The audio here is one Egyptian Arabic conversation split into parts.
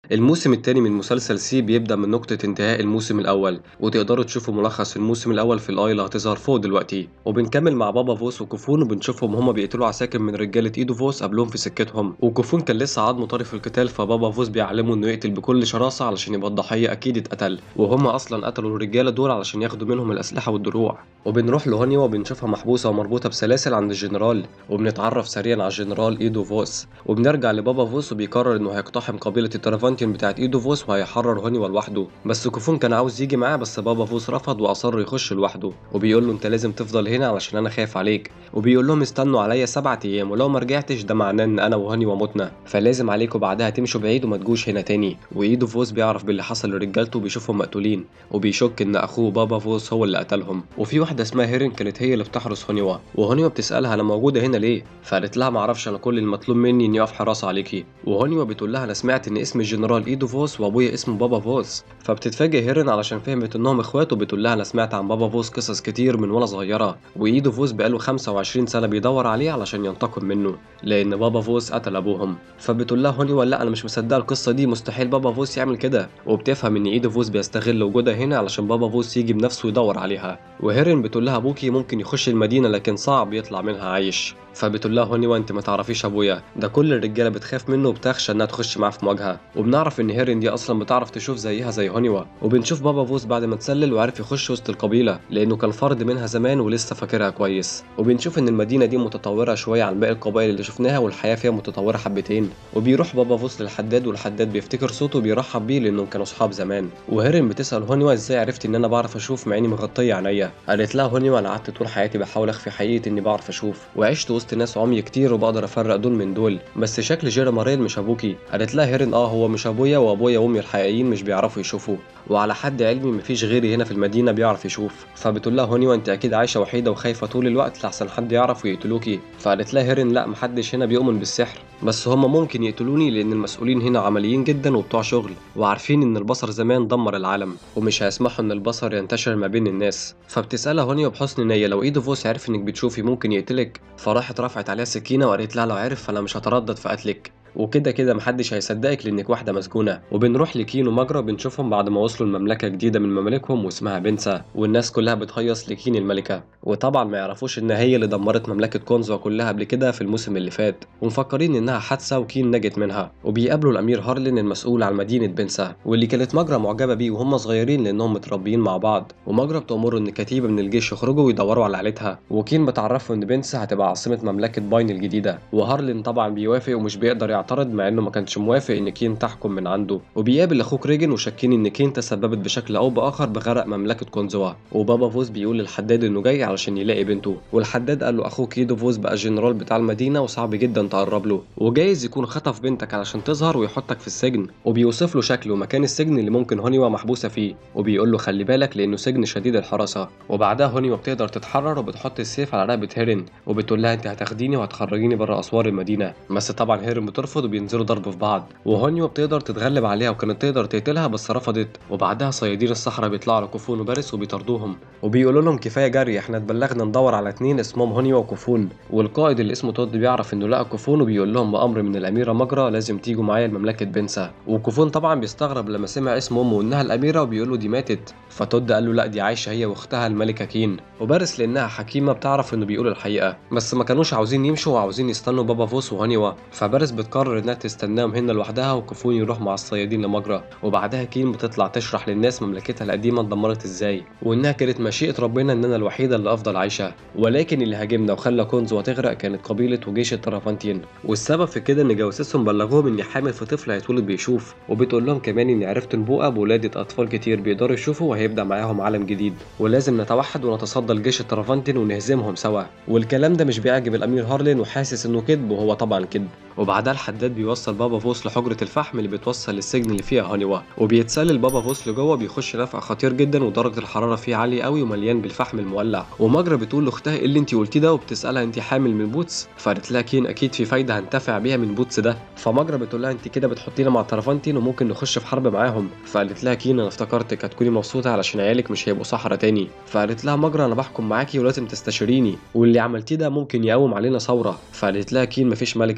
الموسم الثاني من مسلسل سي بيبدأ من نقطة انتهاء الموسم الأول وتقدروا تشوفوا ملخص الموسم الأول في الآي اللي هتظهر فوق دلوقتي وبنكمل مع بابا فوس وكوفون وبنشوفهم هما بيقتلوا عساكر من رجالة إيدو فوس قبلهم في سكتهم وكوفون كان لسه عضمه طري في القتال فبابا فوس بيعلمه إنه يقتل بكل شراسة علشان يبقى الضحية أكيد اتقتل وهما أصلا قتلوا الرجالة دول علشان ياخدوا منهم الأسلحة والدروع وبنروح لهونيا وبنشوفها محبوسة ومربوطة بسلاسل عند الجنرال وبنتعرف سريعا على الجنرال إيدو فوس وبنرجع لبابا فوس وبيقرر إنه هيقتحم قبيلة الترافانتيون بتاعت إيدو فوس وهيحرر هونيوا لوحده بس كوفون كان عاوز يجي معاه بس بابا فوس رفض وأصر يخش لوحده وبيقول له أنت لازم تفضل هنا علشان أنا خايف عليك وبيقول لهم استنوا عليا سبعة أيام ولو ما رجعتش ده معناه إن أنا وهونيوا متنا فلازم عليكم بعدها تمشوا بعيد وما تجوش هنا تاني وإيدو فوس بيعرف باللي حصل لرجالته وبيشوفهم مقتولين وبيشك إن أخوه بابا فوس هو اللي قتلهم وفي واحدة اسمها هيرين كانت هي اللي بتحرس هونيوا وهونيوا بتسألها أنا موجودة هنا ليه فقالت لها معرفش أنا كل المطلوب مني إني أقف حراسة عليكي وهونيوا بتقول لها أنا سمعت إن اسم الجنرال إيدو فوس وأبويا اسمه بابا فوس فبتتفاجئ هيرين علشان فهمت إنهم إخوات وبتقول لها أنا سمعت عن بابا فوس قصص كتير من وأنا صغيرة وإيدو فوس بقاله 25 سنة بيدور عليه علشان ينتقم منه لأن بابا فوس قتل أبوهم فبتقول لها هونيوا لا أنا مش مصدقة القصة دي مستحيل بابا فوس يعمل كده وبتفهم إن إيدو فوس بيستغل وجودها هنا علشان بابا فوس يجي بنفسه يدور عليها وهيرين بتقول لها أبوكي ممكن يخش المدينة لكن صعب يطلع منها عايش فبتقول لها هونيوا انت ما تعرفيش ابويا ده كل الرجاله بتخاف منه وبتخشى انها تخش معاه في مواجهه وبنعرف ان هيرين دي اصلا بتعرف تشوف زيها زي هونيوا وبنشوف بابا فوس بعد ما اتسلل وعرف يخش وسط القبيله لانه كان فرد منها زمان ولسه فاكرها كويس وبنشوف ان المدينه دي متطوره شويه عن باقي القبائل اللي شفناها والحياه فيها متطوره حبتين وبيروح بابا فوس للحداد والحداد بيفتكر صوته وبيرحب بيه لانهم كانوا اصحاب زمان وهيرين بتسال هونيوا ازاي عرفت ان انا بعرف اشوف مع اني مغطيه عينيا قالت لها هونيوا انا قعدت طول حياتي بحاول اخفي حقيقه اني بعرف اشوف وعشت وسط ناس عمي كتير وبقدر افرق دول من دول بس شكل جيرا ماريل مش ابوكي قالت لها هيرين اه هو مش ابويا وابويا وامي الحقيقيين مش بيعرفوا يشوفوا وعلى حد علمي مفيش غيري هنا في المدينه بيعرف يشوف فبتقول لها هونيوا انت اكيد عايشه وحيده وخايفه طول الوقت لحسن حد يعرف ويقتلوكي فقالت لها هيرين لا محدش هنا بيؤمن بالسحر بس هما ممكن يقتلوني لان المسؤولين هنا عمليين جدا وبتوع شغل وعارفين ان البصر زمان دمر العالم ومش هيسمحوا ان البصر ينتشر ما بين الناس فبتسالها هونيا بحسن نيه لو ايدو فوس عرف انك بتشوفي ممكن يقتلك فراحت رفعت عليها سكينه وقالت لها لو عرف فانا مش هتردد في قتلك وكده كده محدش هيصدقك لانك واحده مسجونه وبنروح لكين ومجرى بنشوفهم بعد ما وصلوا لمملكه جديده من ممالكهم واسمها بنسا والناس كلها بتهيص لكين الملكه وطبعا ما يعرفوش ان هي اللي دمرت مملكه كونزوا كلها قبل كده في الموسم اللي فات ومفكرين انها حادثه وكين نجت منها وبيقابلوا الامير هارلين المسؤول عن مدينه بنسا واللي كانت مجرى معجبه بيه وهم صغيرين لانهم متربيين مع بعض ومجرى بتامره ان كتيبه من الجيش يخرجوا ويدوروا على عيلتها وكين بتعرفه ان بنسا هتبقى عاصمه مملكه باين الجديده وهارلين طبعا بيوافق ومش بيقدر يعترض مع انه ما كانش موافق ان كين تحكم من عنده وبيقابل اخوه ريجن وشاكين ان كين تسببت بشكل او باخر بغرق مملكه كونزوا وبابا فوز بيقول للحداد انه جاي علشان يلاقي بنته والحداد قال له اخوك كيدو فوز بقى الجنرال بتاع المدينه وصعب جدا تقرب له وجايز يكون خطف بنتك علشان تظهر ويحطك في السجن وبيوصف له شكل ومكان السجن اللي ممكن هونيوا محبوسه فيه وبيقول له خلي بالك لانه سجن شديد الحراسه وبعدها هونيوا بتقدر تتحرر وبتحط السيف على رقبه هيرين وبتقول لها انت هتاخديني وهتخرجيني بره اسوار المدينه بس طبعا هيرين بترفض وبينزلوا ضرب في بعض وهونيو بتقدر تتغلب عليها وكانت تقدر تقتلها بس رفضت وبعدها صيادين الصحراء بيطلعوا على كوفون وبارس وبيطاردوهم وبيقولوا لهم كفايه جري احنا اتبلغنا ندور على اتنين اسمهم هونيو وكوفون والقائد اللي اسمه تود بيعرف انه لقى كوفون وبيقول لهم بامر من الاميره مجرى لازم تيجوا معايا لمملكه بنسا وكوفون طبعا بيستغرب لما سمع اسم امه وانها الاميره وبيقول له دي ماتت فتود قال له لا دي عايشه هي واختها الملكه كين وبارس لانها حكيمه بتعرف انه بيقول الحقيقه بس ما كانوش عاوزين يمشوا وعاوزين يستنوا بابا فوس وهانيوا فبارس بتقرر انها تستناهم هنا لوحدها وكوفون يروح مع الصيادين لمجرى وبعدها كين بتطلع تشرح للناس مملكتها القديمه اتدمرت ازاي وانها كانت مشيئه ربنا ان انا الوحيده اللي افضل عايشه ولكن اللي هاجمنا وخلى كونزو تغرق كانت قبيله وجيش الترافانتين والسبب في كده ان جواسيسهم بلغوهم اني حامل في طفل هيتولد بيشوف وبتقول لهم كمان اني عرفت نبوءه بولاده اطفال كتير بيقدروا يشوفوا وهيبدا معاهم عالم جديد ولازم نتوحد ونتصدى لجيش الترافانتين ونهزمهم سوا والكلام ده مش بيعجب الامير هارلين وحاسس انه كذب وهو طبعا كذب وبعدها الحداد بيوصل بابا فوس لحجرة الفحم اللي بتوصل للسجن اللي فيها هانيوا وبيتسلل بابا فوس لجوه بيخش نفق خطير جدا ودرجة الحرارة فيه عالية قوي ومليان بالفحم المولع ومجرى بتقول لاختها ايه اللي انت قلتيه ده وبتسألها انت حامل من بوتس فقالت لها كين اكيد في فايدة هنتفع بيها من بوتس ده فمجرى بتقول لها انت كده بتحطينا مع الترافانتين وممكن نخش في حرب معاهم فقالت لها كين انا افتكرتك هتكوني مبسوطة علشان عيالك مش هيبقوا صحرا تاني فقالت لها مجرى انا بحكم معاكي ولازم تستشيريني واللي عملتيه ده ممكن يقوم علينا ثورة فقالت لها كين مفيش ملكة هنا غيري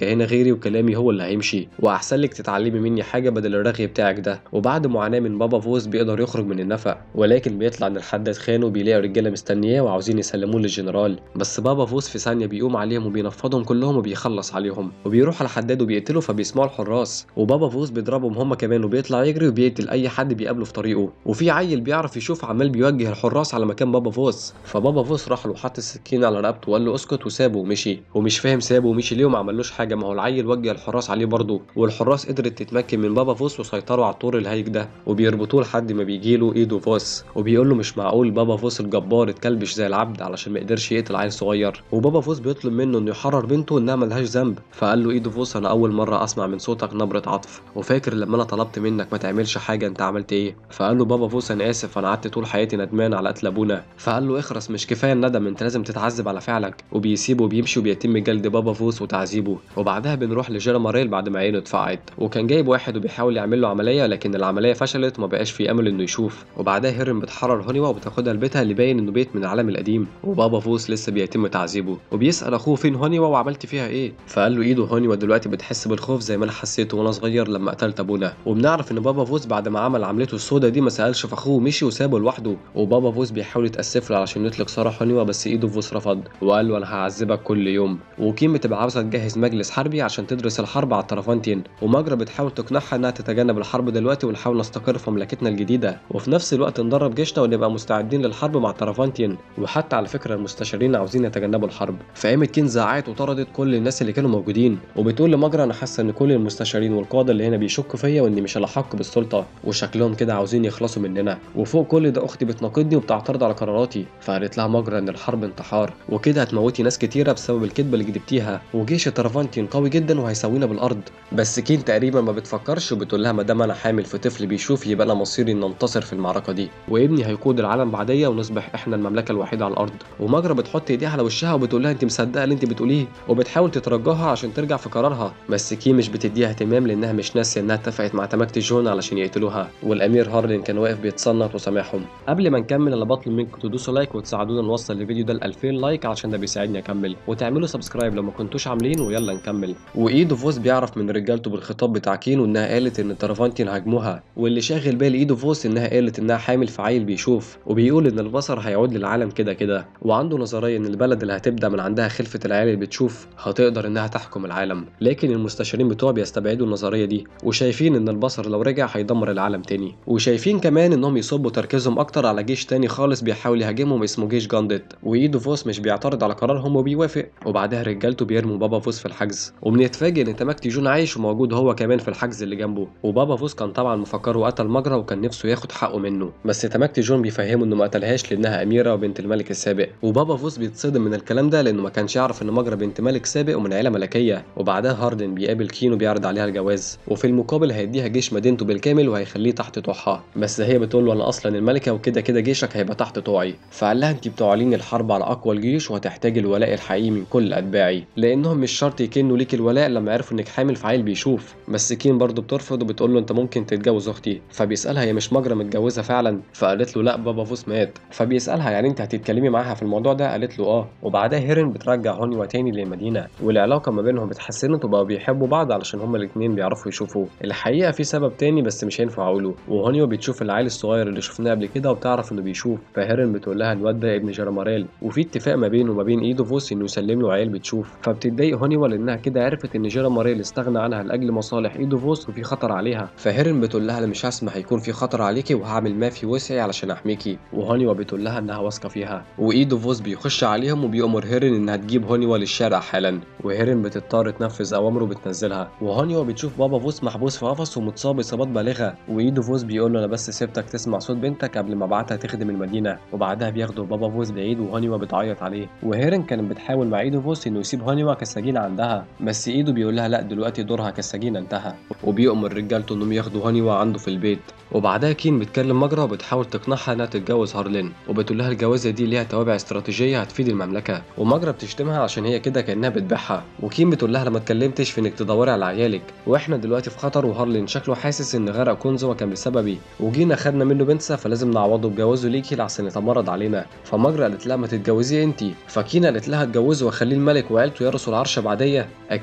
تفكيري وكلامي هو اللي هيمشي واحسن لك تتعلمي مني حاجه بدل الرغي بتاعك ده وبعد معاناه من بابا فوز بيقدر يخرج من النفق ولكن بيطلع ان الحداد خانه وبيلاقي رجاله مستنياه وعاوزين يسلموه للجنرال بس بابا فوز في ثانيه بيقوم عليهم وبينفضهم كلهم وبيخلص عليهم وبيروح على الحداد وبيقتله فبيسمعوا الحراس وبابا فوز بيضربهم هم كمان وبيطلع يجري وبيقتل اي حد بيقابله في طريقه وفي عيل بيعرف يشوف عمال بيوجه الحراس على مكان بابا فوز فبابا فوز راح له حط السكينه على رقبته وقال له اسكت وسابه ومشي ومش فاهم سابه ومشي ليه وما عملوش حاجه ما هو العيل وجه الحراس عليه برضه والحراس قدرت تتمكن من بابا فوس وسيطروا على الطور الهايج ده وبيربطوه لحد ما بيجي له ايدو فوس وبيقول له مش معقول بابا فوس الجبار اتكلبش زي العبد علشان ما قدرش يقتل عيل صغير وبابا فوس بيطلب منه انه يحرر بنته انها ملهاش ذنب فقال له ايدو فوس انا اول مره اسمع من صوتك نبره عطف وفاكر لما انا طلبت منك ما تعملش حاجه انت عملت ايه فقال له بابا فوس انا اسف انا قعدت طول حياتي ندمان على قتل ابونا فقال له اخرس مش كفايه الندم انت لازم تتعذب على فعلك وبيسيبه وبيمشي وبيتم جلد بابا فوس وتعذيبه وبعدها بنروح لجيرا ماريل بعد ما عينه اتفقعت وكان جايب واحد وبيحاول يعمل له عمليه لكن العمليه فشلت وما بقاش في امل انه يشوف وبعدها هيرن بتحرر هونيوا وبتاخدها لبيتها اللي باين انه بيت من العالم القديم وبابا فوس لسه بيتم تعذيبه وبيسال اخوه فين هونيوا وعملت فيها ايه فقال له ايده هونيوا دلوقتي بتحس بالخوف زي ما انا حسيته وانا صغير لما قتلت ابونا وبنعرف ان بابا فوس بعد ما عمل عملته السودا دي ما سالش في اخوه ومشي وسابه لوحده وبابا فوس بيحاول يتاسف له علشان يطلق سراح هونيوا بس ايده فوس رفض وقال له انا هعذبك كل يوم وكيم بتبقى عاوزه تجهز مجلس حربي عشان تدرس الحرب على الطرفانتين ومجرى بتحاول تقنعها انها تتجنب الحرب دلوقتي ونحاول نستقر في مملكتنا الجديده وفي نفس الوقت ندرب جيشنا ونبقى مستعدين للحرب مع الطرفانتين وحتى على فكره المستشارين عاوزين يتجنبوا الحرب فقامت كين زعقت وطردت كل الناس اللي كانوا موجودين وبتقول لمجرى انا حاسه ان كل المستشارين والقاده اللي هنا بيشكوا فيا واني مش الاحق بالسلطه وشكلهم كده عاوزين يخلصوا مننا وفوق كل ده اختي بتناقضني وبتعترض على قراراتي فقالت لها مجرى ان الحرب انتحار وكده هتموتي ناس كتيره بسبب الكذبه اللي كدبتيها وجيش الطرفانتين قوي جدا وهيسوينا بالارض بس كين تقريبا ما بتفكرش وبتقول لها ما دام انا حامل في طفل بيشوف يبقى انا مصيري ان انتصر في المعركه دي وابني هيقود العالم بعديا ونصبح احنا المملكه الوحيده على الارض ومجرى بتحط ايديها على وشها وبتقول لها انت مصدقه اللي انت بتقوليه وبتحاول تترجاها عشان ترجع في قرارها بس كي مش بتديها اهتمام لانها مش ناسيه انها اتفقت مع تماكتي جون علشان يقتلوها والامير هارلين كان واقف بيتصنت وسامعهم قبل ما نكمل انا بطلب منكم تدوسوا لايك وتساعدونا نوصل الفيديو ده ل 2000 لايك علشان ده بيساعدني اكمل وتعملوا سبسكرايب لو ما كنتوش عاملين ويلا نكمل وايدو فوس بيعرف من رجالته بالخطاب بتاع كين وانها قالت ان الطرفانتين هاجموها واللي شاغل بال ايدو فوس انها قالت انها حامل في عيل بيشوف وبيقول ان البصر هيعود للعالم كده كده وعنده نظريه ان البلد اللي هتبدا من عندها خلفه العيال اللي بتشوف هتقدر انها تحكم العالم لكن المستشارين بتوعه بيستبعدوا النظريه دي وشايفين ان البصر لو رجع هيدمر العالم تاني وشايفين كمان انهم يصبوا تركيزهم اكتر على جيش تاني خالص بيحاول يهاجمهم اسمه جيش جاندت وايدو فوس مش بيعترض على قرارهم وبيوافق وبعدها رجالته بيرموا بابا فوس في الحجز وبنتفاجئ ان تماكتي جون عايش وموجود هو كمان في الحجز اللي جنبه وبابا فوس كان طبعا مفكره قتل مجرى وكان نفسه ياخد حقه منه بس تماكتي جون بيفهمه انه ما قتلهاش لانها اميره وبنت الملك السابق وبابا فوس بيتصدم من الكلام ده لانه ما كانش يعرف ان مجرى بنت ملك سابق ومن عيله ملكيه وبعدها هاردن بيقابل كين وبيعرض عليها الجواز وفي المقابل هيديها جيش مدينته بالكامل وهيخليه تحت طوعها بس هي بتقول له انا اصلا الملكه وكده كده جيشك هيبقى تحت طوعي فقال لها انت بتعلني الحرب على اقوى الجيوش وهتحتاج الولاء الحقيقي من كل اتباعي لانهم مش شرط يكنوا ليك الولاء لما عرفوا انك حامل في عيل بيشوف بس كين برضه بترفض وبتقول له انت ممكن تتجوز اختي فبيسالها هي مش مجرى متجوزه فعلا فقالت له لا بابا فوس مات فبيسالها يعني انت هتتكلمي معاها في الموضوع ده قالت له اه وبعدها هيرن بترجع هونيوا تاني للمدينه والعلاقه ما بينهم اتحسنت وبقوا بيحبوا بعض علشان هما الاتنين بيعرفوا يشوفوا الحقيقه في سبب تاني بس مش هينفع اقوله وهونيوا بتشوف العيل الصغير اللي شفناه قبل كده وبتعرف انه بيشوف فهيرن بتقول لها الواد ده ابن جراماريل وفي اتفاق ما بينه وما بين ايدو فوس انه يسلم له عيال بتشوف فبتتضايق هونيوا لانها كده عرفت ان جراماريل استغنى عنها لاجل مصالح ايدو فوس وفي خطر عليها فهيرن بتقول لها انا مش هسمح يكون في خطر عليكي وهعمل ما في وسعي علشان احميكي وهونيوا بتقول لها انها واثقه فيها وايدو فوس بيخش عليهم وبيأمر هيرن انها تجيب هونيوا للشارع حالا وهيرن بتضطر تنفذ اوامره وبتنزلها وهونيوا بتشوف بابا فوس محبوس في قفص ومتصاب اصابات بالغه وايدو فوس بيقول له انا بس سبتك تسمع صوت بنتك قبل ما ابعتها تخدم المدينه وبعدها بياخدوا بابا فوس بعيد وهونيوا بتعيط عليه وهيرن كانت بتحاول مع ايدو فوس انه يسيب هونيوا كسجينه عندها بس ايدو بيقول لها لا دلوقتي دورها كسجينه انتهى وبيأمر رجالته انهم ياخدوا هونيوا عنده في البيت وبعدها كين بتكلم مجرى وبتحاول تقنعها انها تتجوز هارلين وبتقول لها الجوازه دي ليها توابع استراتيجيه هتفيد المملكه ومجرى بتشتمها عشان هي كده كانها بتبيعها وكين بتقول لها لما اتكلمتش في انك تدوري على عيالك واحنا دلوقتي في خطر وهارلين شكله حاسس ان غرق كونزو كان بسببي وجينا خدنا منه بنسى فلازم نعوضه بجوازه ليكي لحسن يتمرد علينا فمجرى قالت لها ما تتجوزيه انتي فكين قالت لها اتجوزه واخليه الملك وعيلته يرثوا العرش بعديه اكيد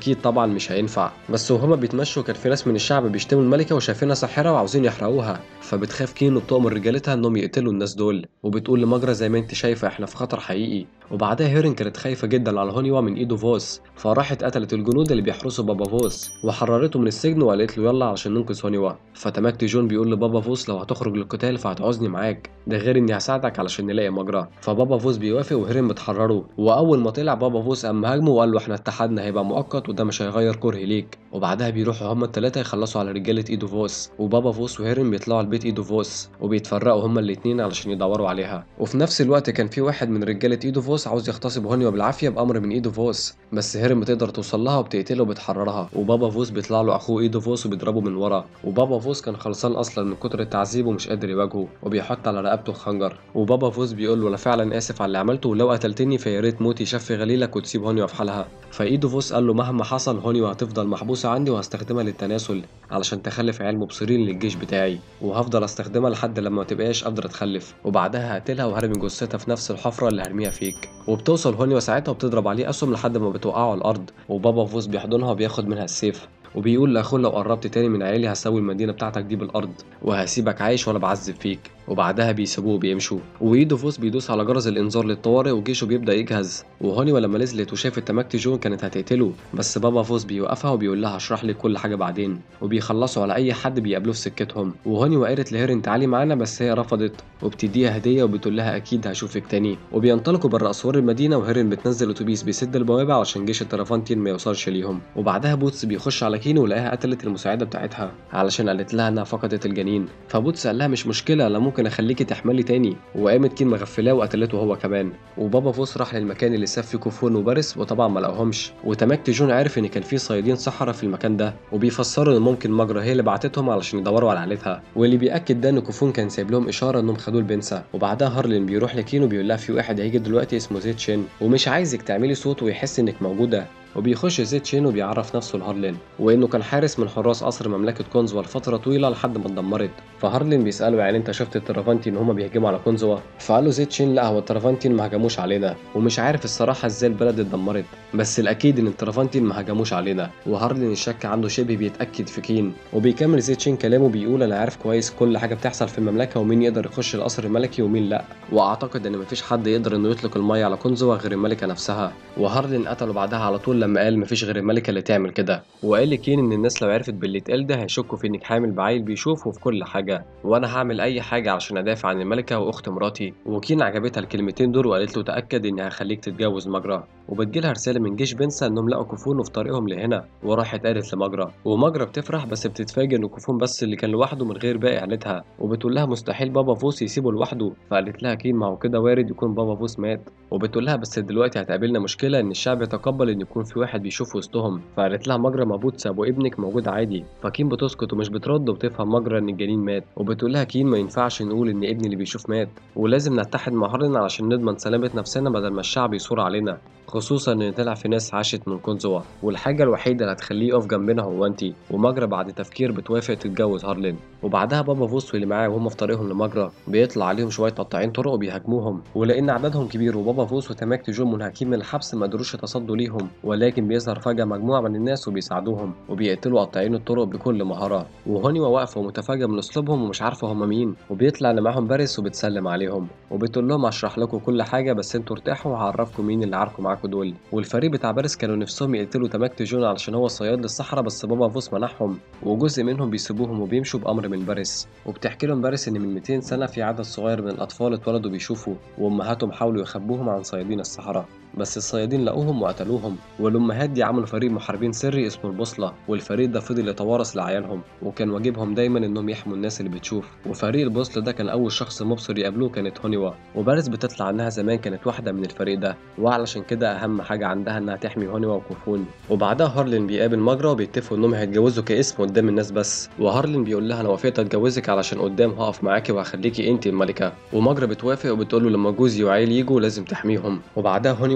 فاكيد طبعا مش هينفع بس وهما بيتمشوا كان في ناس من الشعب بيشتموا الملكه وشايفينها ساحره وعاوزين يحرقوها فبتخاف كين وبتؤمر رجالتها انهم يقتلوا الناس دول وبتقول لمجرى زي ما انت شايفه احنا في خطر حقيقي وبعدها هيرين كانت خايفه جدا على هونيوا من ايده فوس فراحت قتلت الجنود اللي بيحرسوا بابا فوس وحررته من السجن وقالت له يلا علشان ننقذ هونيوا فتماكتي جون بيقول لبابا فوس لو هتخرج للقتال فهتعوزني معاك ده غير اني هساعدك علشان نلاقي مجرى فبابا فوس بيوافق وهيرين بتحرره واول ما طلع بابا فوس قام هاجمه وقال له احنا اتحادنا هيبقى مؤقت وده مش هيغير كرهي ليك وبعدها بيروحوا هما التلاتة يخلصوا على رجالة ايدو فوس وبابا فوس وهيرين بيطلعوا البيت ايدو فوس وبيتفرقوا هما الاتنين علشان يدوروا عليها وفي نفس الوقت كان في واحد من رجالة ايدو فوس عاوز يغتصب هونيا بالعافية بأمر من ايدو فوس بس هيرين بتقدر توصل لها وبتقتله وبتحررها وبابا فوس بيطلع له اخوه ايدو فوس وبيضربه من ورا وبابا فوس كان خلصان اصلا من كتر التعذيب ومش قادر يواجهه وبيحط على رقبته خنجر وبابا فوس بيقول له انا فعلا اسف على اللي عملته ولو قتلتني فيا ريت موتي يشفي غليلك وتسيب هونيا في حالها فايدو فوس قال له مهما حصل هونيا هتفضل محبوسة عندي وهستخدمها للتناسل علشان تخلف عيال مبصرين للجيش بتاعي وهفضل استخدمها لحد لما ما تبقاش قادرة تخلف وبعدها هقتلها وهرمي جثتها في نفس الحفرة اللي هرميها فيك وبتوصل هونيا ساعتها وبتضرب عليه اسهم لحد ما بتوقعه على الارض وبابا فوس بيحضنها وبياخد منها السيف وبيقول لاخوه لو قربت تاني من عيالي هسوي المدينه بتاعتك دي بالارض وهسيبك عايش وانا بعذب فيك وبعدها بيسيبوه وبيمشوا وايدو فوس بيدوس على جرس الانذار للطوارئ وجيشه بيبدا يجهز وهونيوا لما نزلت وشافت تماكتي جون كانت هتقتله بس بابا فوس بيوقفها وبيقول لها اشرح لي كل حاجه بعدين وبيخلصوا على اي حد بيقابلوه في سكتهم وهونيوا قالت لهيرين تعالي معانا بس هي رفضت وبتديها هديه وبتقول لها اكيد هشوفك تاني وبينطلقوا بره اسوار المدينه وهيرين بتنزل اتوبيس بيسد البوابه علشان جيش الترافانتين ما يوصلش ليهم وبعدها بوتس بيخش على كينو ولاقيها قتلت المساعده بتاعتها علشان قالت لها انها فقدت الجنين فبوتس قال لها مش مشكله انا ممكن اخليكي تحملي تاني وقامت كين مغفلاه وقتلته هو كمان وبابا فوس راح للمكان اللي ساب فيه كوفون وبارس وطبعا ما لقاهمش وتماكتي جون عارف ان كان في صيادين صحراء في المكان ده وبيفسروا ان ممكن مجرى هي اللي بعتتهم علشان يدوروا على عيلتها واللي بياكد ده ان كوفون كان سايب لهم اشاره انهم خدوه البنسه وبعدها هارلين بيروح لكين وبيقول لها في واحد هيجي دلوقتي اسمه زيت شين ومش عايزك تعملي صوت ويحس انك موجوده وبيخش زيت شين وبيعرف نفسه لهارلين وانه كان حارس من حراس قصر مملكه كونزوا لفتره طويله لحد ما اتدمرت فهارلين بيساله يعني انت شفت الترافانتين هما بيهجموا على كونزوا فقال له زيت شين لا هو الترافانتين ما هجموش علينا ومش عارف الصراحه ازاي البلد اتدمرت بس الاكيد ان الترافانتين ما هجموش علينا وهارلين الشك عنده شبه بيتاكد في كين وبيكمل زيت شين كلامه بيقول انا عارف كويس كل حاجه بتحصل في المملكه ومين يقدر يخش القصر الملكي ومين لا واعتقد ان مفيش حد يقدر انه يطلق الميه على كونزوا غير الملكه نفسها وهارلين قتله بعدها على طول لما قال مفيش غير الملكه اللي تعمل كده وقال لكين ان الناس لو عرفت باللي اتقال ده هيشكوا في انك حامل بعيل بيشوفه في كل حاجه وانا هعمل اي حاجه علشان ادافع عن الملكه واخت مراتي وكين عجبتها الكلمتين دول وقالت له تاكد اني هخليك تتجوز مجرى وبتجيلها رساله من جيش بنسا انهم لقوا كوفون في طريقهم لهنا وراحت قالت لمجرى ومجرى بتفرح بس بتتفاجئ ان كوفون بس اللي كان لوحده من غير باقي عيلتها وبتقول لها مستحيل بابا فوس يسيبه لوحده فقالت لها كين ما هو كده وارد يكون بابا فوس مات وبتقول لها بس دلوقتي هتقابلنا مشكله ان الشعب يتقبل ان يكون في واحد بيشوف وسطهم فقالت لها مجرى ما بوتس ابو ابنك موجود عادي فكين بتسكت ومش بترد وبتفهم مجرى ان الجنين مات وبتقول لها كين ما ينفعش نقول ان ابني اللي بيشوف مات ولازم نتحد مع هارلين علشان نضمن سلامه نفسنا بدل ما الشعب يثور علينا خصوصا ان طلع في ناس عاشت من كونزوا والحاجه الوحيده اللي هتخليه يقف جنبنا هو انتي ومجرى بعد تفكير بتوافق تتجوز هارلين وبعدها بابا فوس واللي معاه وهم في طريقهم لمجرى بيطلع عليهم شويه قطاعين طرق وبيهاجموهم ولان عددهم كبير وبابا فوس وتماكتي جون منهكين من الحبس ما قدروش يتصدوا ليهم ولكن بيظهر فجاه مجموعه من الناس وبيساعدوهم وبيقتلوا قطاعين الطرق بكل مهاره وهونيوا واقفه ومتفاجئه من اسلوبهم ومش عارفه هم مين وبيطلع اللي معاهم بارس وبتسلم عليهم وبتقول لهم هشرح لكم كل حاجه بس انتوا ارتاحوا وهعرفكم مين اللي عاركوا معاكم دول والفريق بتاع بارس كانوا نفسهم يقتلوا تماكتي جون علشان هو صياد للصحراء بس بابا فوس منعهم وجزء منهم بيسيبوهم وبيمشوا بامر من بارس وبتحكي لهم بارس ان من 200 سنه في عدد صغير من الاطفال اتولدوا بيشوفوا وامهاتهم حاولوا يخبوهم عن صيادين الصحراء بس الصيادين لقوهم وقتلوهم والامهات دي عملوا فريق محاربين سري اسمه البوصله والفريق ده فضل يتوارث لعيالهم وكان واجبهم دايما انهم يحموا الناس اللي بتشوف وفريق البوصله ده كان اول شخص مبصر يقابلوه كانت هونيوا وبارس بتطلع عنها زمان كانت واحده من الفريق ده وعلشان كده اهم حاجه عندها انها تحمي هونيوا وكوفون وبعدها هارلين بيقابل مجرى وبيتفقوا انهم هيتجوزوا كاسم قدام الناس بس وهارلين بيقول لها انا وافقت اتجوزك علشان قدام هقف معاكي وهخليكي انت الملكه ومجرى بتوافق وبتقول له لما جوزي وعيل يجوا لازم تحميهم وبعدها هونيوا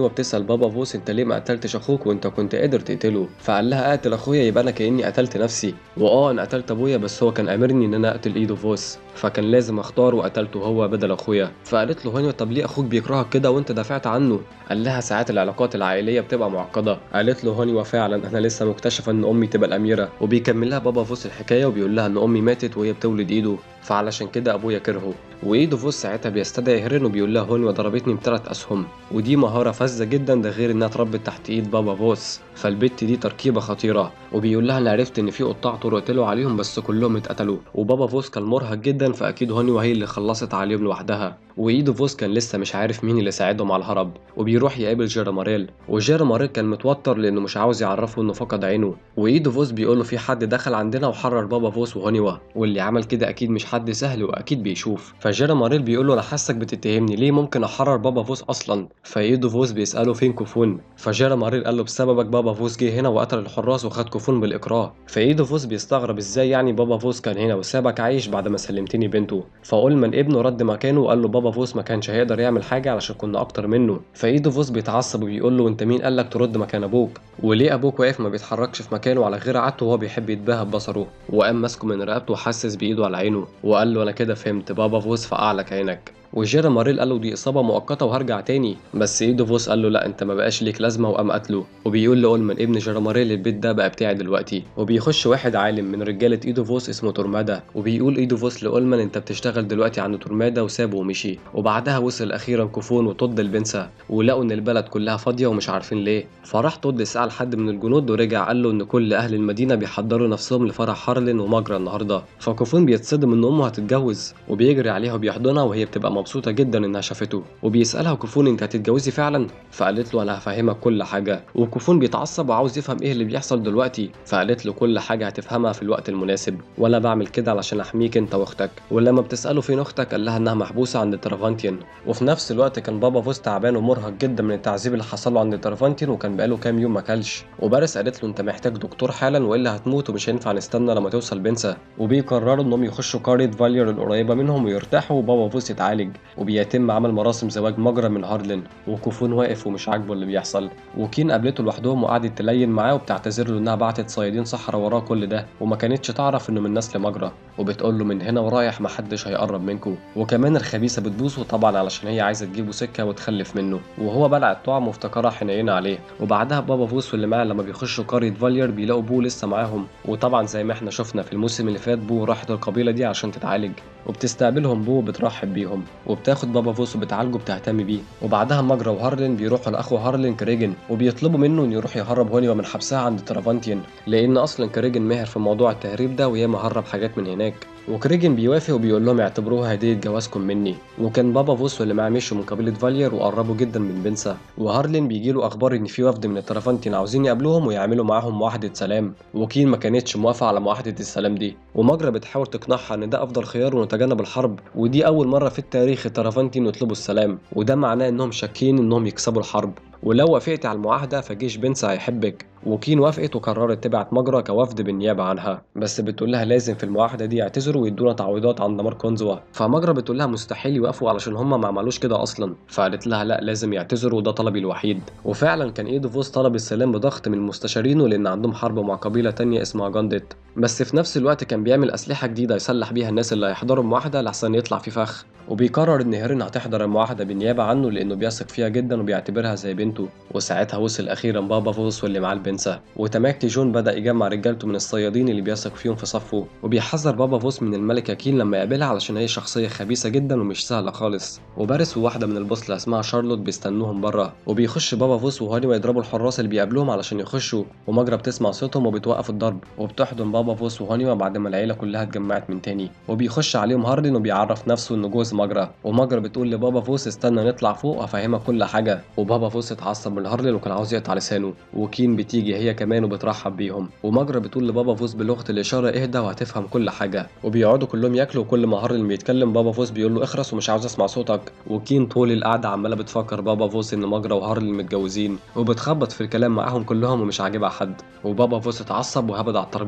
هونيوا بتسأل بابا فوس انت ليه ما قتلتش اخوك وانت كنت قادر تقتله فقال لها اقتل اخويا يبقى انا كاني قتلت نفسي واه انا قتلت ابويا بس هو كان امرني ان انا اقتل ايدو فوس فكان لازم اختار وقتلته هو بدل اخويا فقالت له هونيوا طب ليه اخوك بيكرهك كده وانت دافعت عنه قال لها ساعات العلاقات العائليه بتبقى معقده قالت له هونيوا فعلا انا لسه مكتشفه ان امي تبقى الاميره وبيكمل لها بابا فوس الحكايه وبيقول لها ان امي ماتت وهي بتولد ايده فعلشان كده ابويا كرهه وايده فوس ساعتها بيستدعي هيرين وبيقول لها هونيوا ضربتني بثلاث اسهم ودي مهاره فذه جدا ده غير انها اتربت تحت ايد بابا فوس فالبت دي تركيبه خطيره وبيقول لها انا عرفت ان في قطاع طرقتلوا عليهم بس كلهم اتقتلوا وبابا فوس كان مرهق جدا فاكيد هونيوا هي اللي خلصت عليهم لوحدها وايدو فوس كان لسه مش عارف مين اللي ساعدهم على الهرب وبيروح يقابل جيرا ماريل وجيرا ماريل كان متوتر لانه مش عاوز يعرفه انه فقد عينه وايدو فوس بيقول له في حد دخل عندنا وحرر بابا فوس وهونيوا واللي عمل كده اكيد مش حد سهل واكيد بيشوف فجيرا ماريل بيقول له انا حاسك بتتهمني ليه ممكن احرر بابا فوس اصلا فايدو فوس بيساله فين كوفون فجيرا ماريل قال له بسببك بابا فوس جه هنا وقتل الحراس وخد كوفون بالاكراه فايدو فوس بيستغرب ازاي يعني بابا فوس كان هنا وسابك عايش بعد ما سلمتني بنته فاولمن ابنه رد مكانه وقال له بابا فوس ما كانش هيقدر يعمل حاجه علشان كنا اكتر منه فايدو فوس بيتعصب وبيقول له انت مين قالك ترد مكان ابوك وليه ابوك واقف ما بيتحركش في مكانه على غير عادته وهو بيحب يتباهى ببصره وقام ماسكه من رقبته وحسس بايده على عينه وقال له انا كده فهمت بابا فوس فقعلك عينك وجيرا ماريل قال له دي اصابه مؤقته وهرجع تاني بس ايدو فوس قال له لا انت ما بقاش ليك لازمه وقام قتله وبيقول لاولمن ابن جيرا ماريل البيت ده بقى بتاعي دلوقتي وبيخش واحد عالم من رجاله ايدو فوس اسمه تورمادا وبيقول ايدو فوس لاولمن انت بتشتغل دلوقتي عند تورمادا وسابه ومشي وبعدها وصل اخيرا كوفون وتود البنسة ولقوا ان البلد كلها فاضيه ومش عارفين ليه فراح تود سال حد من الجنود ورجع قال له ان كل اهل المدينه بيحضروا نفسهم لفرح هارلين ومجرى النهارده فكوفون بيتصدم ان امه هتتجوز وبيجري عليها وبيحضنها وهي بتبقى مبسوطه جدا انها شافته وبيسالها كوفون انت هتتجوزي فعلا فقالت له انا هفهمك كل حاجه وكوفون بيتعصب وعاوز يفهم ايه اللي بيحصل دلوقتي فقالت له كل حاجه هتفهمها في الوقت المناسب وانا بعمل كده علشان احميك انت واختك ولما بتساله فين اختك قال لها انها محبوسه عند ترافانتيان وفي نفس الوقت كان بابا فوز تعبان ومرهق جدا من التعذيب اللي حصل له عند ترافانتيان وكان بقاله كام يوم ما كلش وبارس قالت له انت محتاج دكتور حالا والا هتموت ومش هينفع نستنى لما توصل بنسا وبيقرروا انهم يخشوا قريه فالير القريبه منهم ويرتاحوا وبابا فوز يتعالج وبيتم عمل مراسم زواج مجرى من هارلين وكوفون واقف ومش عاجبه اللي بيحصل وكين قابلته لوحدهم وقعدت تلين معاه وبتعتذر له انها بعتت صيادين صحراء وراه كل ده وما كانتش تعرف انه من نسل مجرى وبتقول له من هنا ورايح محدش هيقرب منكم وكمان الخبيثه بتبوسه طبعا علشان هي عايزه تجيبه سكه وتخلف منه وهو بلع الطعم وافتكرها حنينه عليه وبعدها بابا فوس واللي معاه لما بيخشوا قريه فالير بيلاقوا بو لسه معاهم وطبعا زي ما احنا شفنا في الموسم اللي فات بو راحت القبيله دي عشان تتعالج وبتستقبلهم بو وبترحب بيهم وبتاخد بابا فوس وبتعالجه بتهتم بيه وبعدها مجرى وهارلين بيروحوا لاخو هارلين كريجن وبيطلبوا منه انه يروح يهرب هونيوا من حبسها عند ترافانتيان لان اصلا كريجن ماهر في موضوع التهريب ده وياما هرب حاجات من هناك وكريجن بيوافق وبيقول لهم اعتبروها هدية جوازكم مني وكان بابا فوس واللي معاه مشوا من قبيلة فالير وقربوا جدا من بنسا وهارلين بيجيله اخبار ان في وفد من الترافانتين عاوزين يقابلوهم ويعملوا معاهم معاهدة سلام وكين ما كانتش موافقة على معاهدة السلام دي ومجرى بتحاول تقنعها ان ده افضل خيار ونتجنب الحرب ودي اول مرة في التاريخ الترافانتين يطلبوا السلام وده معناه انهم شاكين انهم يكسبوا الحرب ولو وافقت على المعاهدة فجيش بنسا هيحبك وكين وافقت وقررت تبعت مجرى كوفد بالنيابة عنها بس بتقول لها لازم في المعاهدة دي يعتذروا ويدونا تعويضات عن دمار كونزوا فمجرى بتقول لها مستحيل يوافقوا علشان هم ما عملوش كده اصلا فقالت لها لا لازم يعتذروا وده طلبي الوحيد وفعلا كان ايدو فوز طلب السلام بضغط من مستشارينه لان عندهم حرب مع قبيلة تانية اسمها جاندت بس في نفس الوقت كان بيعمل اسلحة جديدة يسلح بيها الناس اللي هيحضروا المعاهدة لحسن يطلع في فخ وبيقرر ان هيرين هتحضر المعاهدة بالنيابة عنه لانه بيثق فيها جدا وبيعتبرها زي بنته وساعتها وصل اخيرا بابا فوس واللي معاه البنسة وتماكتي جون بدا يجمع رجالته من الصيادين اللي بيثق فيهم في صفه وبيحذر بابا فوس من الملكة كين لما يقابلها علشان هي شخصية خبيثة جدا ومش سهلة خالص وبارس وواحدة من البوصلة اسمها شارلوت بيستنوهم بره وبيخش بابا فوس وهاني يضربوا الحراس اللي بيقابلوهم علشان يخشوا ومجرى بتسمع صوتهم وبتوقف الضرب وبتحضن بابا فوس وهاني بعد ما العيلة كلها اتجمعت من تاني وبيخش عليهم هاردن وبيعرف نفسه انه جوز مجرى ومجرى بتقول لبابا فوس استنى نطلع فوق هفهمك كل حاجة وبابا فوس اتعصب من هارلين وكان عاوز يقطع لسانه وكين بتيجي هي كمان وبترحب بيهم ومجرى بتقول لبابا فوس بلغة الإشارة اهدى وهتفهم كل حاجة وبيقعدوا كلهم ياكلوا وكل ما هارلين بيتكلم بابا فوس بيقول له اخرس ومش عاوز اسمع صوتك وكين طول القعدة عمالة بتفكر بابا فوس ان مجرى وهارلين متجوزين وبتخبط في الكلام معاهم كلهم ومش عاجبها حد وبابا فوس اتعصب وهبد على الترابيزة من كلام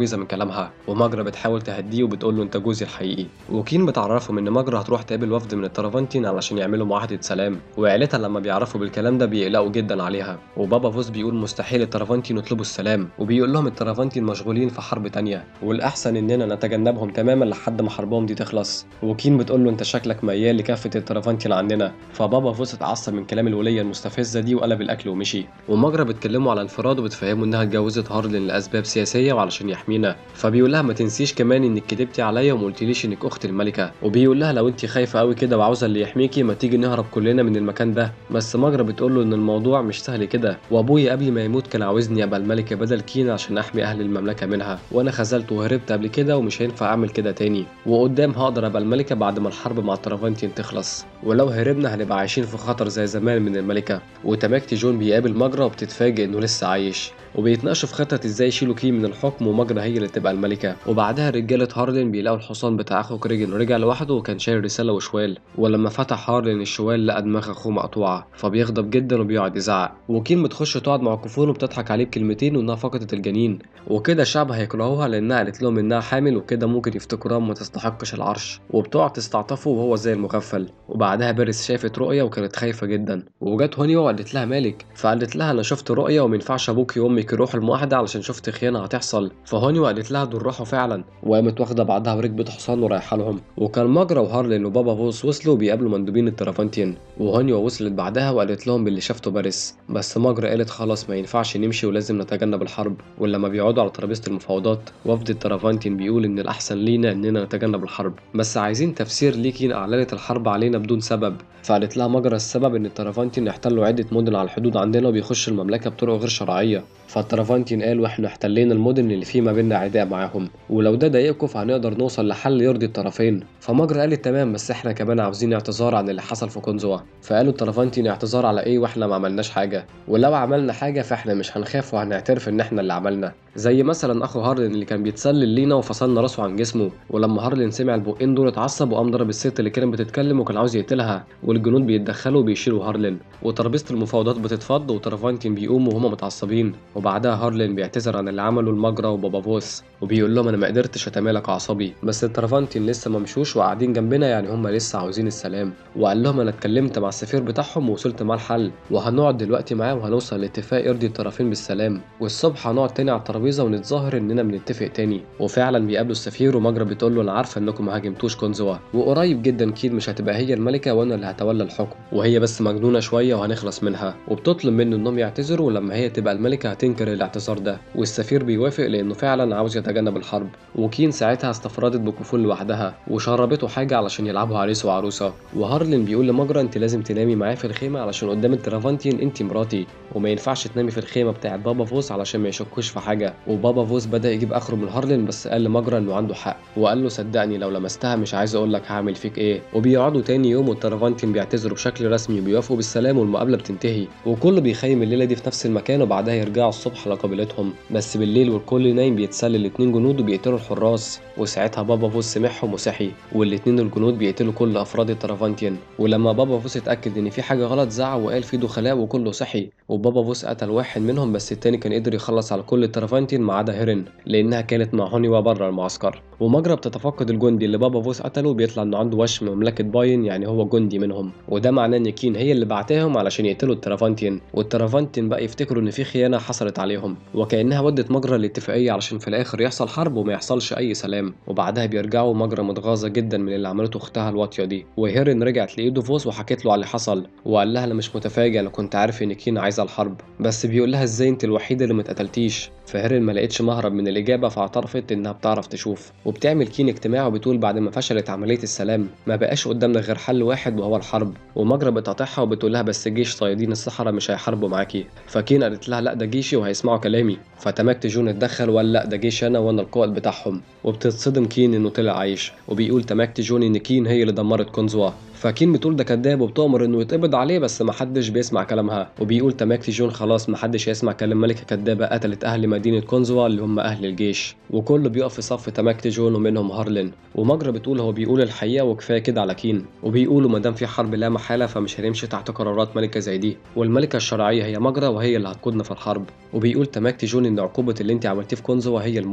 كلامها ومجرى بتحاول تهديه وبتقول له انت جوزي الحقيقي وكين بتعرفهم ان مجرى هتروح تقابل وفد من الترافانتين علشان يعملوا معاهده سلام وعيلتها لما بيعرفوا بالكلام ده بيقلقوا جدا عليها وبابا فوز بيقول مستحيل الترافانتين يطلبوا السلام وبيقول لهم الترافانتين مشغولين في حرب تانية والاحسن اننا نتجنبهم تماما لحد ما حربهم دي تخلص وكين بتقول له انت شكلك ميال لكافه الترافانتين عننا فبابا فوز اتعصب من كلام الوليه المستفزه دي وقلب الاكل ومشي ومجرى بتكلمه على انفراد وبتفهمه انها اتجوزت هارلين لاسباب سياسيه وعلشان يحمينا فبيقول لها ما تنسيش كمان انك كدبتي عليا وما قلتليش انك اخت الملكه وبيقول لها لو انت خايفه قوي كده وعاوزه اللي يحميكي ما تيجي نهرب كلنا من المكان ده بس مجرى بتقول له ان الموضوع مش سهل كده وابويا قبل ما يموت كان عاوزني ابقى الملكه بدل كين عشان احمي اهل المملكه منها وانا خذلت وهربت قبل كده ومش هينفع اعمل كده تاني وقدام هقدر ابقى الملكه بعد ما الحرب مع الترافانتين تخلص ولو هربنا هنبقى عايشين في خطر زي زمان من الملكه وتماكتي جون بيقابل مجرى وبتتفاجئ انه لسه عايش وبيتناقشوا في خطة ازاي يشيلوا كين من الحكم ومجرى هي اللي تبقى الملكة وبعدها رجالة هارلين بيلاقوا الحصان بتاع اخو كريجن رجع لوحده وكان شايل رسالة وشوال ولما فتح هارلين الشوال لقى دماغ اخوه مقطوعة فبيغضب جدا وبيقعد يزعق وكين بتخش تقعد مع كوفون وبتضحك عليه بكلمتين وانها فقدت الجنين وكده الشعب هيكرهوها لانها قالت لهم انها حامل وكده ممكن يفتكروها ما تستحقش العرش وبتقعد تستعطفه وهو زي المغفل وبعدها باريس شافت رؤية وكانت خايفة جدا وجت هونيا وقالت لها مالك فقالت لها انا شفت رؤية ومينفعش ابوكي وامك يروحوا المعاهدة علشان شفت خيانة هتحصل فهونيا قالت لها دول راحوا فعلا وقامت واخدة بعدها وركبت حصان ورايحة لهم وكان مجرى وهارلين وبابا فوس وصلوا بيقابلوا مندوبين الترافانتين وهونيا وصلت بعدها وقالت لهم باللي شافته باريس بس مجرى قالت خلاص ما ينفعش نمشي ولازم نتجنب الحرب ولما بيقعدوا على ترابيزة المفاوضات وفد الترافانتين بيقول ان الاحسن لينا اننا نتجنب الحرب بس عايزين تفسير ليكين اعلنت الحرب علينا بدون سبب فقالت لها مجرى السبب ان الترافانتين احتلوا عدة مدن على الحدود عندنا وبيخشوا المملكة بطرق غير شرعية فالترافانتين قالوا احنا احتلينا المدن اللي في ما بيننا عداء معاهم ولو ده ضايقكم فهنقدر نوصل لحل يرضي الطرفين فمجرى قالت تمام بس احنا كمان عاوزين اعتذار عن اللي حصل في كونزوا فقالوا الترافانتين اعتذار على ايه واحنا ما عملناش حاجة ولو عملنا حاجة فاحنا مش هنخاف وهنعترف ان احنا اللي عملنا زي مثلا اخو هارلين اللي كان بيتسلل لينا وفصلنا راسه عن جسمه ولما هارلين سمع البقين دول اتعصب وقام ضرب الست اللي كانت بتتكلم وكان عاوز يقتلها والجنود بيتدخلوا وبيشيلوا هارلين وترابيزه المفاوضات بتتفض وترافانتين بيقوموا وهما متعصبين وبعدها هارلين بيعتذر عن اللي عمله المجرى وبابا فوس وبيقول لهم انا ما قدرتش اتمالك اعصابي بس الترافانتين لسه ما مشوش وقاعدين جنبنا يعني هما لسه عاوزين السلام وقال لهم انا اتكلمت مع السفير بتاعهم ووصلت معاه الحل وهنقعد دلوقتي معاه وهنوصل لاتفاق يرضي الطرفين بالسلام والصبح هنقعد تاني على الترابيزه ونتظاهر اننا بنتفق تاني وفعلا بيقابلوا السفير ومجرى بتقول له انا عارفه انكم ما هاجمتوش كونزوا وقريب جدا كيد مش هتبقى هي الملكه وانا اللي هتولى الحكم وهي بس مجنونه شويه وهنخلص منها وبتطلب منه انهم يعتذروا ولما هي تبقى الملكه هتنكر الاعتذار ده والسفير بيوافق لانه فعلا عاوز يتجنب الحرب وكين ساعتها استفردت بكوفون لوحدها وشربته حاجه علشان يلعبوا عريس وعروسه وهارلين بيقول لمجرى انت لازم تنامي معايا في الخيمه علشان قدام الترافانتين انت مراتي وما ينفعش تنامي في الخيمه بتاعت بابا فوس علشان ما يشكوش في حاجه وبابا فوس بدا يجيب اخره من هارلين بس قال لمجرى انه عنده حق وقال له صدقني لو لمستها مش عايز اقول لك هعمل فيك ايه وبيقعدوا تاني يوم والترافانتين بيعتذروا بشكل رسمي وبيوافقوا بالسلام والمقابله بتنتهي وكله بيخيم الليله دي في نفس المكان وبعدها يرجعوا الصبح لقبيلتهم بس بالليل والكل نايم بيتسلل الاتنين جنود وبيقتلوا الحراس وساعتها بابا فوس سمعهم وصحي والاتنين الجنود بيقتلوا كل افراد الترافانتين ولما بابا فوس اتاكد ان في حاجه غلط زعق وقال في دخلاء وكله صحي وبابا فوس قتل واحد منهم بس التاني كان قدر يخلص على كل الترافانتين ما عدا هيرن لانها كانت مع هونيوا بره المعسكر ومجرى بتتفقد الجندي اللي بابا فوس قتله بيطلع انه عنده وشم مملكه باين يعني هو جندي منهم وده معناه ان كين هي اللي بعتاهم علشان يقتلوا الترافانتين والترافانتين بقى يفتكروا ان في خيانه حصلت عليهم وكانها ودت مجرى الاتفاقيه علشان في الاخر يحصل حرب وما يحصلش اي سلام وبعدها بيرجعوا مجرى متغاظه جدا من اللي عملته اختها الواطيه دي وهيرن رجعت لايدو فوس وحكت له على اللي حصل وقال لها انا مش متفاجئ انا كنت عارف ان كين عايزه الحرب بس بيقول لها ازاي انت الوحيده اللي ما اتقتلتيش فهيرن ما لقتش مهرب من الاجابه فاعترفت انها بتعرف تشوف وبتعمل كين اجتماع وبتقول بعد ما فشلت عمليه السلام ما بقاش قدامنا غير حل واحد وهو الحرب ومجرى بتقاطعها وبتقول لها بس جيش صيادين الصحراء مش هيحاربوا معاكي فكين قالت لها لا ده جيشي وهيسمعوا كلامي فتماكت جون اتدخل وقال لا ده جيش انا وانا القائد بتاعهم وبتتصدم كين انه طلع عايش وبيقول تماكت جون ان كين هي اللي دمرت كونزوا فكين بتقول ده كداب وبتؤمر انه يتقبض عليه بس محدش بيسمع كلامها وبيقول تماكتي جون خلاص محدش هيسمع كلام ملكه كدابه قتلت اهل مدينه كونزوا اللي هم اهل الجيش وكله بيقف في صف تماكتي جون ومنهم هارلين ومجرى بتقول هو بيقول الحقيقه وكفايه كده على كين وبيقولوا ما دام في حرب لا محاله فمش هنمشي تحت قرارات ملكه زي دي والملكه الشرعيه هي مجرى وهي اللي هتقودنا في الحرب وبيقول تماكتي جون ان عقوبه اللي انت عملتيه في كونزوا هي الموت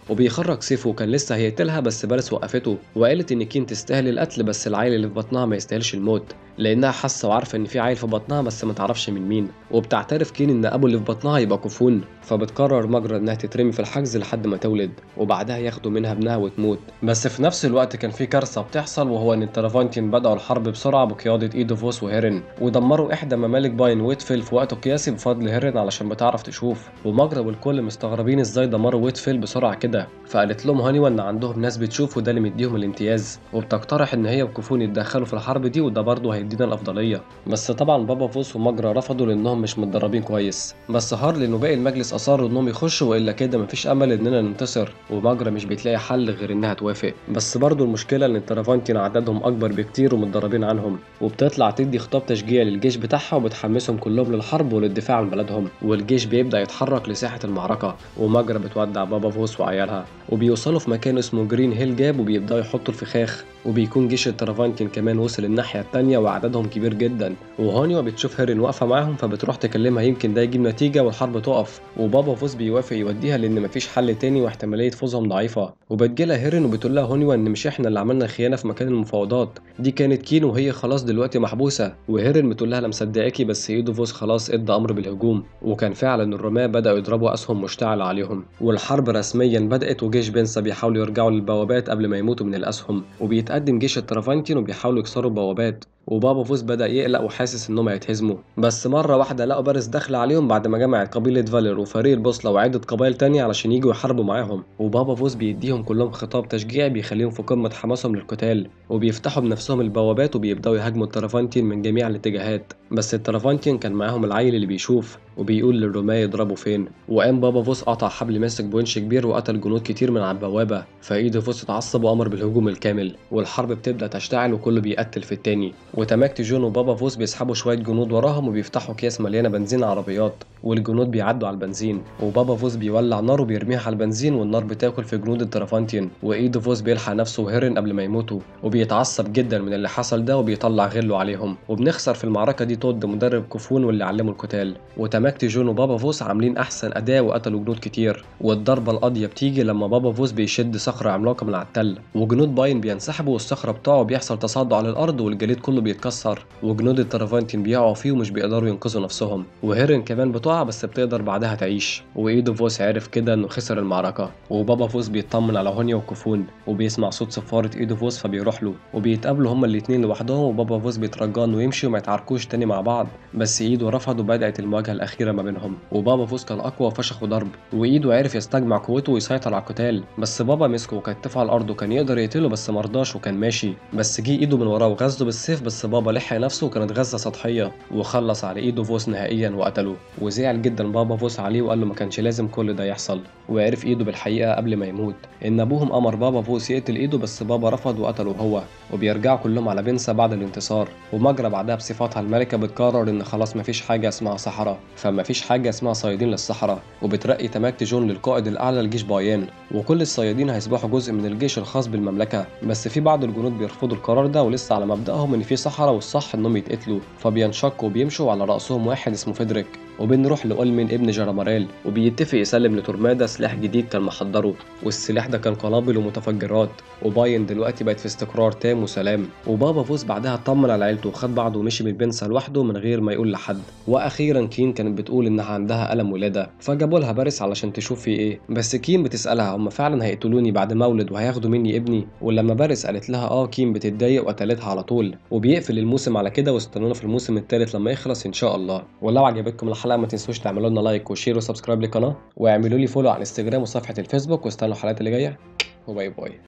وبيخرج سيفه وكان لسه هيقتلها بس بارس وقفته وقالت ان كين تستاهل القتل بس العيل اللي في بطنها ما يستاهلش الموت لانها حاسه وعارفه ان في عيل في بطنها بس ما تعرفش من مين وبتعترف كين ان ابو اللي في بطنها يبقى كوفون فبتقرر مجرى انها تترمي في الحجز لحد ما تولد وبعدها ياخدوا منها ابنها وتموت بس في نفس الوقت كان في كارثه بتحصل وهو ان الترافانتين بداوا الحرب بسرعه بقياده ايدوفوس وهيرن ودمروا احدى ممالك باين ويتفيل في وقت قياسي بفضل هيرن علشان بتعرف تشوف ومجرى والكل مستغربين ازاي دمروا ويتفيل بسرعه كده فقالت لهم هانيوا ان عندهم ناس بتشوف وده اللي مديهم الامتياز وبتقترح ان هي وكوفون يتدخلوا في الحرب دي وده برضه هيدينا الافضليه بس طبعا بابا فوس ومجرى رفضوا لانهم مش متدربين كويس بس هارلين وباقي المجلس اصروا انهم يخشوا والا كده مفيش امل اننا ننتصر ومجرى مش بتلاقي حل غير انها توافق بس برضه المشكله ان الترافانتين عددهم اكبر بكتير ومتدربين عنهم وبتطلع تدي خطاب تشجيع للجيش بتاعها وبتحمسهم كلهم للحرب وللدفاع عن بلدهم والجيش بيبدا يتحرك لساحه المعركه ومجرى بتودع بابا فوس وعيالها وبيوصلوا في مكان اسمه جرين هيل جاب وبيبداوا يحطوا الفخاخ وبيكون جيش الترافانتين كمان وصل الناحيه التانية وعددهم كبير جدا وهانيا بتشوف هيرين واقفه معاهم فبتروح تكلمها يمكن ده يجيب نتيجه والحرب تقف وبابا فوز بيوافق يوديها لان مفيش حل تاني واحتماليه فوزهم ضعيفه وبتجيلها هيرين وبتقول لها هونيوا ان مش احنا اللي عملنا خيانه في مكان المفاوضات دي كانت كين وهي خلاص دلوقتي محبوسه وهيرين بتقول لها انا مصدقاكي بس ايدو فوز خلاص ادى امر بالهجوم وكان فعلا الرماة بداوا يضربوا اسهم مشتعله عليهم والحرب رسميا بدات وجيش بنسا بيحاولوا يرجعوا للبوابات قبل ما يموتوا من الاسهم وبيتقدم جيش الترافانتين وبيحاولوا يكسروا البوابات وبابا فوز بدأ يقلق وحاسس إنهم هيتهزموا بس مرة واحدة لقوا بارس داخل عليهم بعد ما جمعت قبيلة فالير وفريق البوصلة وعدة قبائل تانية علشان يجوا يحاربوا معاهم وبابا فوز بيديهم كلهم خطاب تشجيعي بيخليهم في قمة حماسهم للقتال وبيفتحوا بنفسهم البوابات وبيبدأوا يهاجموا الترافانتين من جميع الاتجاهات بس الترافانتين كان معاهم العيل اللي بيشوف وبيقول للرماة يضربوا فين وقام بابا فوس قطع حبل ماسك بونش كبير وقتل جنود كتير من على البوابة فايده فوس اتعصب وامر بالهجوم الكامل والحرب بتبدأ تشتعل وكله بيقتل في التاني وتماكت جون وبابا فوس بيسحبوا شوية جنود وراهم وبيفتحوا أكياس مليانة بنزين عربيات والجنود بيعدوا على البنزين وبابا فوس بيولع نار وبيرميها على البنزين والنار بتاكل في جنود الترافانتين وايدو فوس بيلحق نفسه وهيرن قبل ما يموتوا وبيتعصب جدا من اللي حصل ده وبيطلع غله عليهم وبنخسر في المعركة دي تود مدرب كوفون واللي علمه القتال وتماكت جون وبابا فوس عاملين أحسن أداء وقتلوا جنود كتير والضربة القاضية بتيجي لما بابا فوس بيشد صخرة عملاقة من على التل وجنود باين بينسحبوا والصخرة بتاعه بيحصل تصدع على الأرض والجليد كله بيتكسر وجنود الترافانتين بيقعوا فيه ومش بيقدروا ينقذوا نفسهم وهيرن كمان بتقع بس بتقدر بعدها تعيش وايدو فوس عرف كده انه خسر المعركة وبابا فوس بيطمن على هونيا وكوفون وبيسمع صوت صفارة ايدو فوس فبيروح له وبيتقابلوا هما الاتنين لوحدهم وبابا فوس بيترجاه انه يمشي وما يتعاركوش تاني مع بعض بس ايدو رفض وبدأت المواجهة الأخيرة ما بينهم وبابا فوس كان أقوى وفشخه ضرب وايدو عرف يستجمع قوته ويسيطر على القتال بس بابا مسكه وكتفه على الأرض وكان يقدر يقتله بس مرضاش وكان ماشي بس جه ايده من وراه وغزه بالسيف بس بابا لحق نفسه وكانت غزة سطحية وخلص على ايده فوس نهائيا وقتله وزعل جدا بابا فوس عليه وقال له ما كانش لازم كل ده يحصل وعرف ايده بالحقيقة قبل ما يموت ان ابوهم امر بابا فوس يقتل ايده بس بابا رفض وقتله هو وبيرجعوا كلهم على بنسا بعد الانتصار ومجرى بعدها بصفتها الملكة بتقرر ان خلاص مفيش حاجة اسمها صحراء فمفيش حاجة اسمها صيادين للصحراء وبترقي تماكت جون للقائد الاعلى لجيش بايان وكل الصيادين هيصبحوا جزء من الجيش الخاص بالمملكة بس في بعض الجنود بيرفضوا القرار ده ولسه على مبدأهم ان في صحراء والصح انهم يتقتلوا فبينشقوا وبيمشوا على رأسهم واحد اسمه فيدريك وبنروح لأولمن ابن جراماريل وبيتفق يسلم لتورمادا سلاح جديد كان محضره والسلاح ده كان قنابل ومتفجرات وباين دلوقتي بقت في استقرار تام وسلام وبابا فوز بعدها اطمن على عيلته وخد بعضه ومشي من بنسا لوحده من غير ما يقول لحد واخيرا كين كانت بتقول انها عندها الم ولاده فجابوا لها باريس علشان تشوف في ايه بس كين بتسالها هم فعلا هيقتلوني بعد ما اولد وهياخدوا مني ابني ولما باريس قالت لها اه كين بتتضايق وقتلتها على طول وبيقفل الموسم على كده واستنونا في الموسم الثالث لما يخلص ان شاء الله ولو عجبتكم الحلقه ما تنسوش تعملوا لنا لايك وشير وسبسكرايب للقناه واعملوا لي فولو على الانستجرام وصفحه الفيسبوك واستنوا الحلقات اللي جايه وباي باي